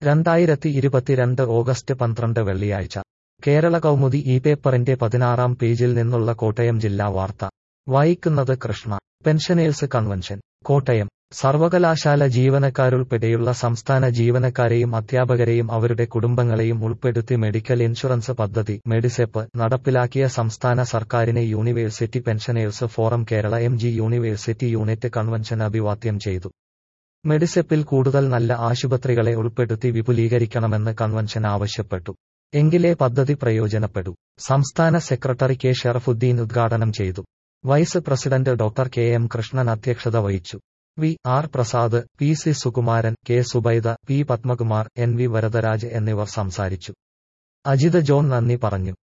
രണ്ടായിരത്തി ഇരുപത്തിരണ്ട് ഓഗസ്റ്റ് പന്ത്രണ്ട് വെള്ളിയാഴ്ച കേരള കൗമുദി ഈ പേപ്പറിന്റെ പതിനാറാം പേജിൽ നിന്നുള്ള കോട്ടയം ജില്ലാ വാർത്ത വായിക്കുന്നത് കൃഷ്ണ പെൻഷനേഴ്സ് കൺവെൻഷൻ കോട്ടയം സർവകലാശാല ജീവനക്കാരുൾപ്പെടെയുള്ള സംസ്ഥാന ജീവനക്കാരെയും അധ്യാപകരെയും അവരുടെ കുടുംബങ്ങളെയും ഉൾപ്പെടുത്തി മെഡിക്കൽ ഇൻഷുറൻസ് പദ്ധതി മെഡിസെപ്പ് നടപ്പിലാക്കിയ സംസ്ഥാന സർക്കാരിനെ university pensioners forum Kerala M G university unit convention അഭിവാദ്യം ചെയ്തു മെഡിസെപ്പിൽ കൂടുതൽ നല്ല ആശുപത്രികളെ ഉൾപ്പെടുത്തി വിപുലീകരിക്കണമെന്ന് കൺവെൻഷൻ ആവശ്യപ്പെട്ടു എങ്കിലേ പദ്ധതി പ്രയോജനപ്പെടൂ സംസ്ഥാന സെക്രട്ടറി കെ ഷറഫുദ്ദീൻ ഉദ്ഘാടനം ചെയ്തു vice president doctor K M Krishnan അധ്യക്ഷത വഹിച്ചു V R Prasad P C Sukumaran K Subaida P Padmakumar N V Varadaraj എന്നിവർ സംസാരിച്ചു അജിത ജോൺ നന്ദി പറഞ്ഞു